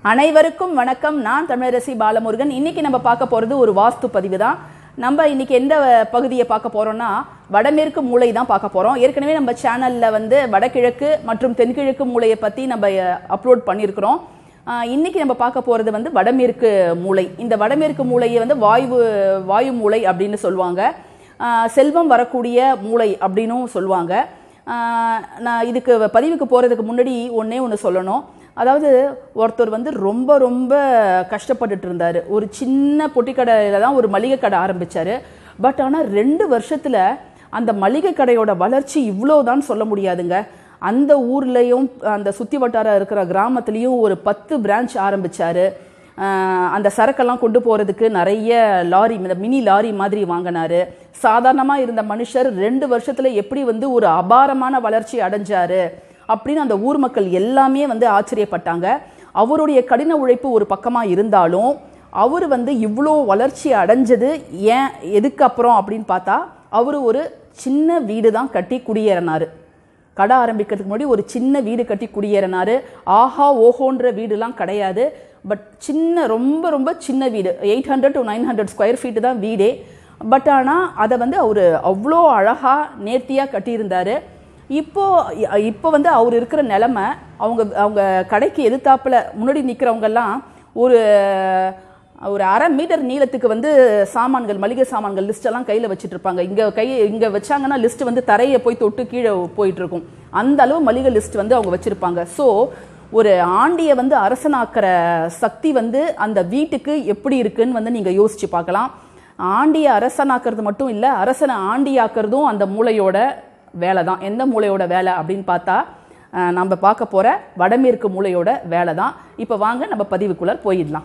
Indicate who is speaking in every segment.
Speaker 1: அனைவருக்கும் வணக்கம் நான் தமிழரசி பாலமுருகன் இன்னைக்கு நம்ம பார்க்க போறது ஒரு வாஸ்து பதிவு தான் நம்ம இன்னைக்கு எந்த பகுதியை பார்க்க போறோம்னா வடமேற்கு மூலை தான் பார்க்க போறோம் ஏற்கனவே நம்ம சேனல்ல வந்து வடகிழக்கு மற்றும் தென்கிழக்கு மூலையை பத்தி நம்ம அப்லோட் பண்ணியிருக்கிறோம் ஆஹ் இன்னைக்கு நம்ம பார்க்க போறது வந்து வடமேற்கு மூலை இந்த வடமேற்கு மூலையை வந்து வாயு வாயு மூலை அப்படின்னு சொல்லுவாங்க ஆஹ் செல்வம் வரக்கூடிய மூலை அப்படின்னும் சொல்லுவாங்க ஆஹ் நான் இதுக்கு பதிவுக்கு போகிறதுக்கு முன்னாடி ஒன்றே ஒன்று சொல்லணும் அதாவது ஒருத்தர் வந்து ரொம்ப ரொம்ப கஷ்டப்பட்டுட்டு இருந்தார் ஒரு சின்ன பொட்டி கடையில் தான் ஒரு மளிகை கடை ஆரம்பிச்சாரு பட் ஆனால் ரெண்டு வருஷத்தில் அந்த மளிகை கடையோட வளர்ச்சி இவ்வளோதான் சொல்ல முடியாதுங்க அந்த ஊர்லேயும் அந்த சுற்றி வட்டாரம் இருக்கிற கிராமத்துலேயும் ஒரு பத்து பிரான்ச் ஆரம்பிச்சாரு ஆஹ் அந்த சரக்கெல்லாம் கொண்டு போகிறதுக்கு நிறைய லாரி இந்த மினி லாரி மாதிரி வாங்கினாரு சாதாரணமாக இருந்த மனுஷர் ரெண்டு வருஷத்தில் எப்படி வந்து ஒரு அபாரமான வளர்ச்சி அடைஞ்சாரு அப்படின்னு அந்த ஊர் மக்கள் எல்லாமே வந்து ஆச்சரியப்பட்டாங்க அவருடைய கடின உழைப்பு ஒரு பக்கமாக இருந்தாலும் அவர் வந்து இவ்வளோ வளர்ச்சி அடைஞ்சது ஏன் எதுக்கு அப்புறம் அப்படின்னு பார்த்தா அவர் ஒரு சின்ன வீடு தான் கட்டி குடியேறினார் கடை ஆரம்பிக்கிறதுக்கு முன்னாடி ஒரு சின்ன வீடு கட்டி குடியேறினாரு ஆஹா ஓஹோன்ற வீடுலாம் கிடையாது பட் சின்ன ரொம்ப ரொம்ப சின்ன வீடு eight hundred to nine hundred square feet தான் வீடே பட் ஆனால் அதை வந்து அவர் அவ்வளோ அழகாக நேர்த்தியாக கட்டியிருந்தாரு இப்போ இப்போ வந்து அவர் இருக்கிற நிலமை அவங்க அவங்க கடைக்கு எதிர்த்தாப்புல முன்னாடி நிற்கிறவங்கெல்லாம் ஒரு ஒரு அரை மீட்டர் நீளத்துக்கு வந்து சாமான்கள் மளிகை சாமான்கள் லிஸ்ட் எல்லாம் கையில் வச்சுட்டு இருப்பாங்க இங்கே கை இங்கே வச்சாங்கன்னா லிஸ்ட் வந்து தரையை போய் தொட்டு கீழே போயிட்டு இருக்கும் அந்த அளவு மளிகை லிஸ்ட் வந்து அவங்க வச்சிருப்பாங்க ஸோ ஒரு ஆண்டியை வந்து அரசனாக்குற சக்தி வந்து அந்த வீட்டுக்கு எப்படி இருக்குன்னு வந்து நீங்கள் யோசிச்சு பார்க்கலாம் ஆண்டியை அரசனாக்குறது மட்டும் இல்லை அரசனை ஆண்டியாக்குறதும் அந்த மூளையோட வேலை தான் எந்த மூளையோட வேலை அப்படின்னு பார்த்தா அஹ், நம்ம பார்க்க போகிற வடமேற்கு மூளையோட வேலை தான் இப்போ வாங்க நம்ம பதிவுக்குள்ளே போயிடலாம்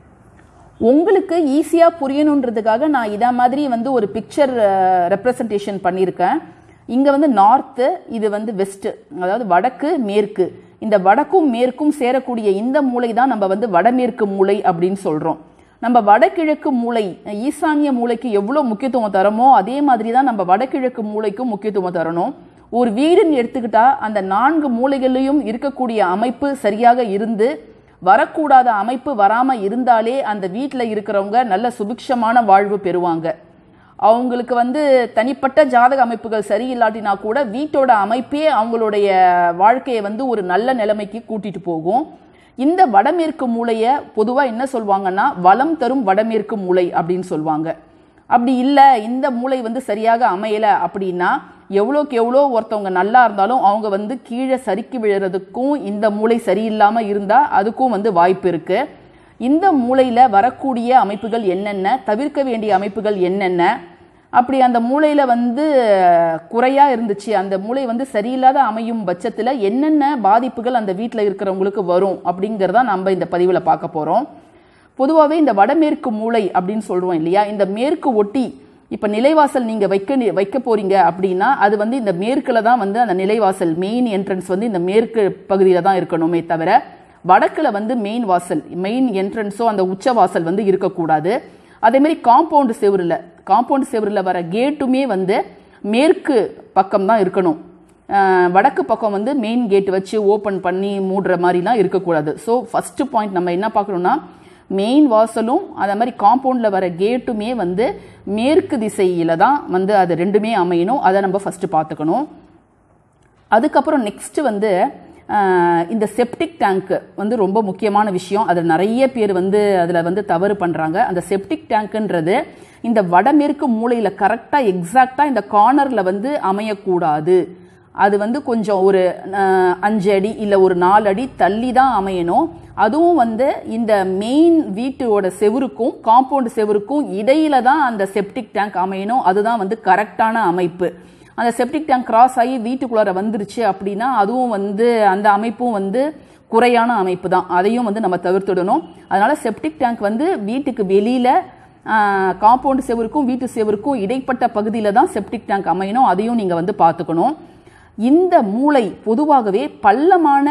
Speaker 1: உங்களுக்கு ஈஸியாக புரியணுன்றதுக்காக நான் இதை மாதிரி வந்து ஒரு பிக்சர் ரெப்ரசன்டேஷன் பண்ணியிருக்கேன் இங்கே வந்து நார்த்து இது வந்து வெஸ்ட்டு அதாவது வடக்கு மேற்கு இந்த வடக்கும் மேற்கும் சேரக்கூடிய இந்த மூளை தான் நம்ம வந்து வடமேற்கு மூளை அப்படின்னு சொல்கிறோம் நம்ம வடகிழக்கு மூளை ஈசானிய மூளைக்கு எவ்வளோ முக்கியத்துவம் தரமோ அதே மாதிரி தான் நம்ம வடகிழக்கு மூளைக்கும் முக்கியத்துவம் தரணும் ஒரு வீடுன்னு எடுத்துக்கிட்டா அந்த நான்கு மூலைகளிலும் இருக்கக்கூடிய அமைப்பு சரியாக இருந்து வரக்கூடாத அமைப்பு வராம இருந்தாலே அந்த வீட்டில் இருக்கிறவங்க நல்ல சுபிக்ஷமான வாழ்வு பெறுவாங்க அவங்களுக்கு வந்து தனிப்பட்ட ஜாதக அமைப்புகள் சரியில்லாட்டினா கூட வீட்டோட அமைப்பே அவங்களுடைய வாழ்க்கையை வந்து ஒரு நல்ல நிலைமைக்கு கூட்டிட்டு போகும் இந்த வடமேற்கு மூளையை பொதுவாக என்ன சொல்லுவாங்கன்னா வளம் தரும் வடமேற்கு மூளை அப்படின்னு சொல்லுவாங்க அப்படி இல்லை இந்த மூளை வந்து சரியாக அமையலை அப்படின்னா எவ்வளோக்கு எவ்வளோ ஒருத்தவங்க நல்லா இருந்தாலும் அவங்க வந்து கீழே சறுக்கி விழுறதுக்கும் இந்த மூளை சரியில்லாமல் இருந்தால் அதுக்கும் வந்து வாய்ப்பு இருக்குது இந்த மூளையில் வரக்கூடிய அமைப்புகள் என்னென்ன தவிர்க்க வேண்டிய அமைப்புகள் என்னென்ன அப்படி அந்த மூளையில் வந்து குறையா இருந்துச்சு அந்த மூளை வந்து சரியில்லாத அமையும் பட்சத்தில் என்னென்ன பாதிப்புகள் அந்த வீட்டில் இருக்கிறவங்களுக்கு வரும் அப்படிங்கிறத நம்ம இந்த பதிவில் பார்க்க போகிறோம் பொதுவாகவே இந்த வடமேற்கு மூளை அப்படின்னு சொல்கிறோம் இல்லையா இந்த மேற்கு ஒட்டி இப்போ நிலைவாசல் நீங்கள் வைக்க வைக்க போறீங்க அப்படின்னா அது வந்து இந்த மேற்கில் தான் வந்து அந்த நிலைவாசல் மெயின் என்ட்ரன்ஸ் வந்து இந்த மேற்கு பகுதியில் தான் இருக்கணுமே தவிர வடக்கில் வந்து மெயின் வாசல் மெயின் என்ட்ரன்ஸோ அந்த உச்ச வாசல் வந்து இருக்கக்கூடாது அதே மாதிரி காம்பவுண்டு செவரில் காம்பவுண்டு செவரில் வர கேட்டுமே வந்து மேற்கு பக்கம் தான் இருக்கணும் அஹ் வடக்கு பக்கம் வந்து மெயின் கேட் வச்சு ஓப்பன் பண்ணி மூடுற மாதிரிலாம் இருக்கக்கூடாது ஸோ ஃபஸ்ட்டு பாயிண்ட் நம்ம என்ன பார்க்கணும்னா மெயின் வாசலும் அதே மாதிரி காம்பவுண்டில் வர கேட்டுமே வந்து மேற்கு திசையில தான் வந்து அது ரெண்டுமே அமையணும் அதை நம்ம ஃபஸ்ட்டு பார்த்துக்கணும் அதுக்கப்புறம் நெக்ஸ்ட் வந்து அஹ், இந்த செப்டிக் டேங்க் வந்து ரொம்ப முக்கியமான விஷயம் அதில் நிறைய பேர் வந்து அதில் வந்து தவறு பண்ணுறாங்க அந்த செப்டிக் டேங்க்குன்றது இந்த வடமேற்கு மூலையில் கரெக்டாக எக்ஸாக்டாக இந்த கார்னரில் வந்து அமையக்கூடாது அது வந்து கொஞ்சம் ஒரு அஹ், அஞ்சு அடி இல்லை ஒரு நாலு அடி தள்ளி தான் அமையணும் அதுவும் வந்து இந்த மெயின் வீட்டோட செவுருக்கும் காம்பவுண்ட் செவுருக்கும் இடையில தான் அந்த செப்டிக் டேங்க் அமையணும் அதுதான் வந்து கரெக்டான அமைப்பு அந்த செப்டிக் டேங்க் கிராஸ் ஆகி வீட்டுக்குள்ளார வந்துருச்சு அப்படின்னா அதுவும் வந்து அந்த அமைப்பும் வந்து குறையான அமைப்பு தான் அதையும் வந்து நம்ம தவிர்த்துடணும் அதனால செப்டிக் டேங்க் வந்து வீட்டுக்கு வெளியில காம்பவுண்ட் செவருக்கும் வீட்டு செவருக்கும் இடைப்பட்ட பகுதியில் தான் செப்டிக் டேங்க் அமையணும் அதையும் நீங்கள் வந்து பார்த்துக்கணும் இந்த மூளை பொதுவாகவே பள்ளமான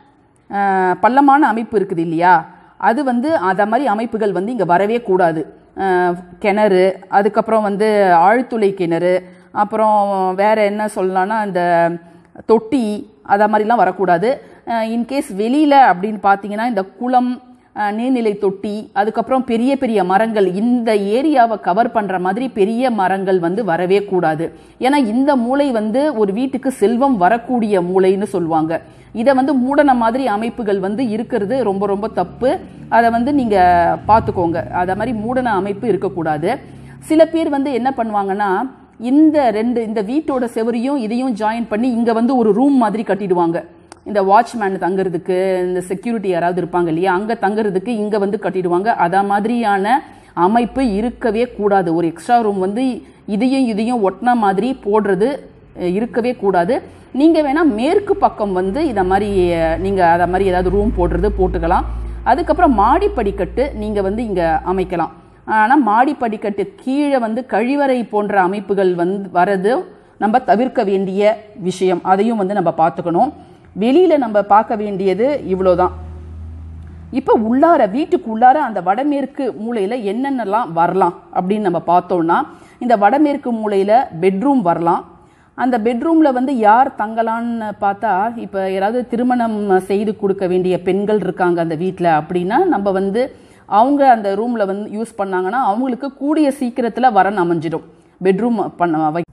Speaker 1: ஆஹ், பள்ளமான அமைப்பு இருக்குது இல்லையா அது வந்து அதை மாதிரி அமைப்புகள் வந்து இங்கே வரவே கூடாது ஆஹ், கிணறு அதுக்கப்புறம் வந்து ஆழ்துளை கிணறு அப்புறம் வேற என்ன சொல்லலாம்னா இந்த தொட்டி அதை மாதிரிலாம் வரக்கூடாது இன்கேஸ் வெளியில் அப்படின்னு பார்த்தீங்கன்னா இந்த குளம் அஹ், நீர்நிலை தொட்டி அதுக்கப்புறம் பெரிய பெரிய மரங்கள் இந்த ஏரியாவை கவர் பண்ற மாதிரி பெரிய மரங்கள் வந்து வரவே கூடாது ஏன்னா இந்த மூளை வந்து ஒரு வீட்டுக்கு செல்வம் வரக்கூடிய மூளைன்னு சொல்லுவாங்க இதை வந்து மூடன மாதிரி அமைப்புகள் வந்து இருக்கிறது ரொம்ப ரொம்ப தப்பு அதை வந்து நீங்க பார்த்துக்கோங்க அதை மாதிரி மூடன அமைப்பு இருக்கக்கூடாது சில பேர் வந்து என்ன பண்ணுவாங்கன்னா இந்த ரெண்டு இந்த வீட்டோட செவரையும் இதையும் ஜாயின் பண்ணி இங்க வந்து ஒரு ரூம் மாதிரி கட்டிடுவாங்க இந்த வாட்ச்மேன் தங்குறதுக்கு இந்த செக்யூரிட்டி யாராவது இருப்பாங்க இல்லையா அங்க தங்குறதுக்கு இங்க வந்து கட்டிடுவாங்க அத மாதிரியான அமைப்பு இருக்கவே கூடாது ஒரு எக்ஸ்ட்ரா ரூம் வந்து இதையும் இதையும் ஒட்டின மாதிரி போடுறது அஹ், இருக்கவே கூடாது நீங்க வேணா மேற்கு பக்கம் வந்து இத மாதிரி அஹ், நீங்க அத மாதிரி ஏதாவது ரூம் போடுறது போட்டுக்கலாம் அதுக்கப்புறம் மாடி படிக்கட்டு நீங்க வந்து இங்க அமைக்கலாம் ஆனா மாடி படிக்கட்டு கீழே வந்து கழிவறை போன்ற அமைப்புகள் வந்து வரது நம்ம தவிர்க்க வேண்டிய விஷயம் அதையும் வந்து நம்ம பார்த்துக்கணும் வெளியில நம்ம பார்க்க வேண்டியது இவ்வளோதான் இப்போ உள்ளார வீட்டுக்கு உள்ளார அந்த வடமேற்கு மூலையில என்னென்னலாம் வரலாம் அப்படின்னு நம்ம பார்த்தோம்னா இந்த வடமேற்கு மூலையில பெட்ரூம் வரலாம் அந்த பெட்ரூம்ல வந்து யார் தங்கலான்னு பார்த்தா இப்போ யாராவது திருமணம் செய்து கொடுக்க வேண்டிய பெண்கள் இருக்காங்க அந்த வீட்டில் அப்படின்னா நம்ம வந்து அவங்க அந்த ரூம்ல வந்து யூஸ் பண்ணாங்கன்னா அவங்களுக்கு கூடிய சீக்கிரத்துல வரன் அமைஞ்சிடும் பெட்ரூம் பண்ண வை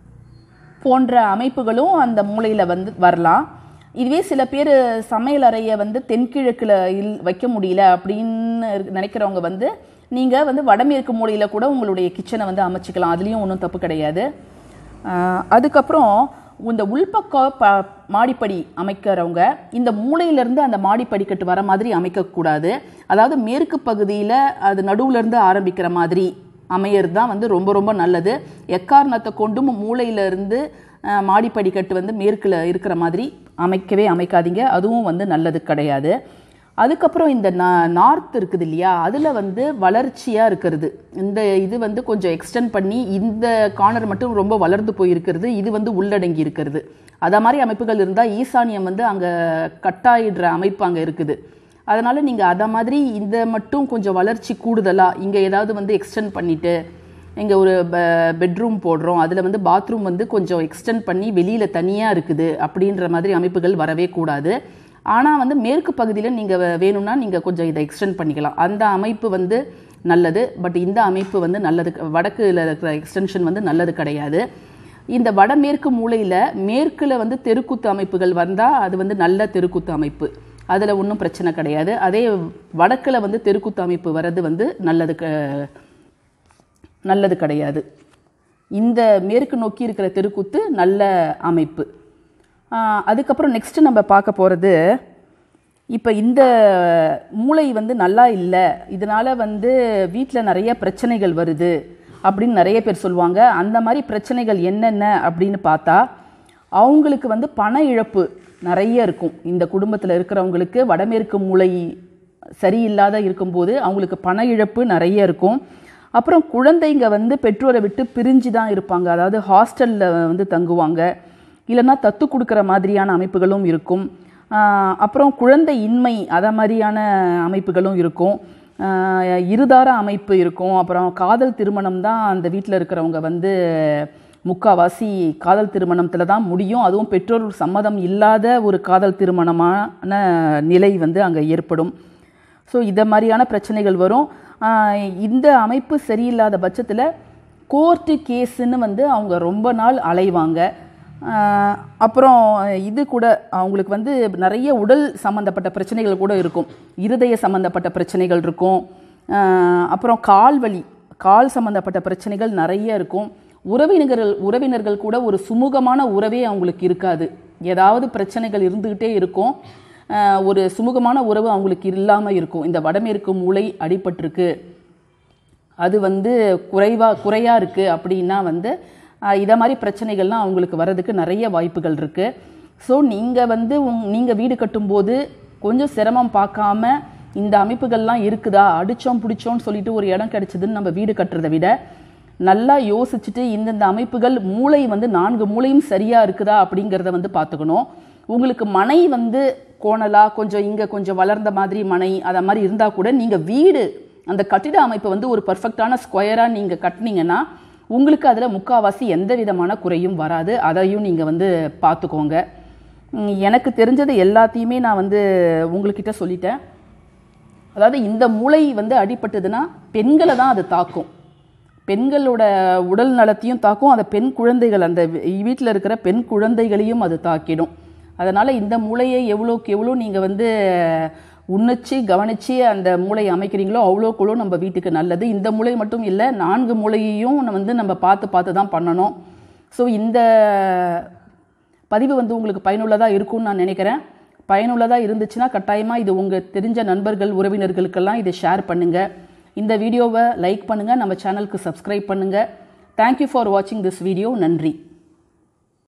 Speaker 1: போன்ற அமைப்புகளும் அந்த மூலையில வந்து வரலாம் இதுவே சில பேர் சமையல் அறையை வந்து தென்கிழக்குல இல் வைக்க முடியல அப்படின்னு இருக்கு- நினைக்கிறவங்க வந்து நீங்க வந்து வடமேற்கு மூலையில கூட உங்களுடைய கிச்சனை வந்து அமைச்சிக்கலாம் அதுலயும் ஒன்றும் தப்பு கிடையாது ஆஹ் அதுக்கப்புறம் இந்த உள்பக்கம் ப மாடிப்படி அமைக்கிறவங்க இந்த மூலையிலேருந்து அந்த மாடிப்படிக்கட்டு வர மாதிரி அமைக்கக்கூடாது அதாவது மேற்கு பகுதியில் அது நடுவுல இருந்து ஆரம்பிக்கிற மாதிரி அமையறது தான் வந்து ரொம்ப ரொம்ப நல்லது எக்காரணத்தை கொண்டும் மூலையிலேருந்து மாடிப்படிக்கட்டு வந்து மேற்கில் இருக்கிற மாதிரி அமைக்கவே அமைக்காதீங்க அதுவும் வந்து நல்லது கிடையாது அதுக்கப்புறம் இந்த நார்த் இருக்குது இல்லையா அதில் வந்து வளர்ச்சியாக இருக்கிறது இந்த இது வந்து கொஞ்சம் எக்ஸ்டெண்ட் பண்ணி இந்த கார்னர் மட்டும் ரொம்ப வளர்ந்து போயிருக்கிறது இது வந்து உள்ளடங்கி இருக்கிறது அத மாதிரி அமைப்புகள் இருந்தால் ஈசானியம் வந்து அங்கே கட்டாயிடுற அமைப்பு அங்கே இருக்குது அதனால் நீங்கள் அதை மாதிரி இந்த மட்டும் கொஞ்சம் வளர்ச்சி கூடுதலாக இங்கே ஏதாவது வந்து எக்ஸ்டெண்ட் பண்ணிட்டு இங்கே ஒரு பெட்ரூம் போடுறோம் அதில் வந்து பாத்ரூம் வந்து கொஞ்சம் எக்ஸ்டெண்ட் பண்ணி வெளியில் தனியாக இருக்குது அப்படின்ற மாதிரி அமைப்புகள் வரவே கூடாது ஆனால் வந்து மேற்கு பகுதியில் நீங்கள் வேணும்னா நீங்கள் கொஞ்சம் இதை எக்ஸ்டெண்ட் பண்ணிக்கலாம் அந்த அமைப்பு வந்து நல்லது பட் இந்த அமைப்பு வந்து நல்லது வடக்குல இருக்கிற எக்ஸ்டென்ஷன் வந்து நல்லது கிடையாது இந்த வடமேற்கு மூலையில் மேற்கில் வந்து தெருக்கூத்து அமைப்புகள் வந்தால் அது வந்து நல்ல தெருக்கூத்து அமைப்பு அதில் ஒன்றும் பிரச்சனை கிடையாது அதே வடக்கில் வந்து தெருக்கூத்து அமைப்பு வர்றது வந்து நல்லது க நல்லது கிடையாது இந்த மேற்கு நோக்கி இருக்கிற தெருக்கூத்து நல்ல அமைப்பு ஆஹ் அதுக்கப்புறம் நெக்ஸ்ட் நம்ம பார்க்க போகிறது இப்போ இந்த மூளை வந்து நல்லா இல்லை இதனால வந்து வீட்டில் நிறைய பிரச்சனைகள் வருது அப்படின்னு நிறைய பேர் சொல்லுவாங்க அந்த மாதிரி பிரச்சனைகள் என்னென்ன அப்படின்னு பார்த்தா அவங்களுக்கு வந்து பண இழப்பு நிறைய இருக்கும் இந்த குடும்பத்தில் இருக்கிறவங்களுக்கு வடமேற்கு மூளை சரியில்லாத இருக்கும்போது அவங்களுக்கு பண இழப்பு நிறைய இருக்கும் அப்புறம் குழந்தைங்க வந்து பெற்றோரை விட்டு பிரிஞ்சு தான் இருப்பாங்க அதாவது ஹாஸ்டலில் வந்து தங்குவாங்க இல்லைன்னா தத்து கொடுக்குற மாதிரியான அமைப்புகளும் இருக்கும் ஆஹ் அப்புறம் குழந்தை இன்மை அதை மாதிரியான அமைப்புகளும் இருக்கும் ஆஹ் இருதார அமைப்பு இருக்கும் அப்புறம் காதல் திருமணம் தான் அந்த வீட்டில் இருக்கிறவங்க வந்து முக்காவாசி காதல் திருமணத்தில் தான் முடியும் அதுவும் பெற்றோர் சம்மதம் இல்லாத ஒரு காதல் திருமணமான நிலை வந்து அங்கே ஏற்படும் ஸோ இதை மாதிரியான பிரச்சனைகள் வரும் ஆஹ் இந்த அமைப்பு சரியில்லாத பட்சத்தில் கோர்ட்டு கேஸுன்னு வந்து அவங்க ரொம்ப நாள் அலைவாங்க ஆஹ் அப்புறம் இது கூட அவங்களுக்கு வந்து நிறைய உடல் சம்மந்தப்பட்ட பிரச்சனைகள் கூட இருக்கும் இருதய சம்மந்தப்பட்ட பிரச்சனைகள் இருக்கும் ஆஹ் அப்புறம் கால் வலி கால் சம்மந்தப்பட்ட பிரச்சனைகள் நிறைய இருக்கும் உறவினர்கள் உறவினர்கள் கூட ஒரு சுமூகமான உறவே அவங்களுக்கு இருக்காது ஏதாவது பிரச்சனைகள் இருந்துக்கிட்டே இருக்கும் ஆஹ் ஒரு சுமூகமான உறவு அவங்களுக்கு இல்லாமல் இருக்கும் இந்த வடமேற்கு மூளை அடிபட்டிருக்கு அது வந்து குறைவா குறையா இருக்கு அப்படின்னா வந்து ஆஹ் இத மாதிரி பிரச்சனைகள்லாம் அவங்களுக்கு வர்றதுக்கு நிறைய வாய்ப்புகள் இருக்கு ஸோ நீங்க வந்து உங் நீங்க வீடு கட்டும்போது கொஞ்சம் சிரமம் பார்க்காம இந்த அமைப்புகள்லாம் இருக்குதா அடிச்சோம் பிடிச்சோம்னு சொல்லிட்டு ஒரு இடம் கிடைச்சதுன்னு நம்ம வீடு கட்டுறதை விட நல்லா யோசிச்சுட்டு இந்தந்த அமைப்புகள் மூளை வந்து நான்கு மூளையும் சரியா இருக்குதா அப்படிங்கிறத வந்து பார்த்துக்கணும் உங்களுக்கு மனை வந்து கோணலா கொஞ்சம் இங்க கொஞ்சம் வளர்ந்த மாதிரி மனை அத மாதிரி இருந்தா கூட நீங்க வீடு அந்த கட்டிட அமைப்பு வந்து ஒரு பர்ஃபெக்டான ஸ்கொயரா நீங்க கட்டினீங்கன்னா உங்களுக்கு அதுல முக்காவாசி எந்த விதமான குறையும் வராது அதையும் நீங்க வந்து பார்த்துக்கோங்க உம், எனக்கு தெரிஞ்சது எல்லாத்தையுமே நான் வந்து உங்கள்கிட்ட சொல்லிட்டேன் அதாவது இந்த மூளை வந்து அடிபட்டதுன்னா பெண்களை தான் அது தாக்கும் பெண்களோட உடல் நலத்தையும் தாக்கும் அந்த பெண் குழந்தைகள் அந்த வீட்டில் இருக்கிற பெண் குழந்தைகளையும் அது தாக்கிடும் அதனால் இந்த மூளையை எவ்வளோக்கு எவ்வளோ நீங்கள் வந்து உன்னிச்சு கவனித்து அந்த மூளையை அமைக்கிறீங்களோ அவ்வளோக்குள்ளோ நம்ம வீட்டுக்கு நல்லது இந்த மூளை மட்டும் இல்லை நான்கு மூளையையும் நம்ம வந்து நம்ம பார்த்து பார்த்து தான் பண்ணணும் ஸோ இந்த பதிவு வந்து உங்களுக்கு பயனுள்ளதாக இருக்கும்னு நான் நினைக்கிறேன் பயனுள்ளதாக இருந்துச்சுன்னா கட்டாயமாக இது உங்கள் தெரிஞ்ச நண்பர்கள் உறவினர்களுக்கெல்லாம் இதை ஷேர் பண்ணுங்கள் இந்த வீடியோவை லைக் பண்ணுங்கள் நம்ம சேனலுக்கு சப்ஸ்கிரைப் பண்ணுங்கள் தேங்க்யூ ஃபார் வாட்சிங் திஸ் வீடியோ நன்றி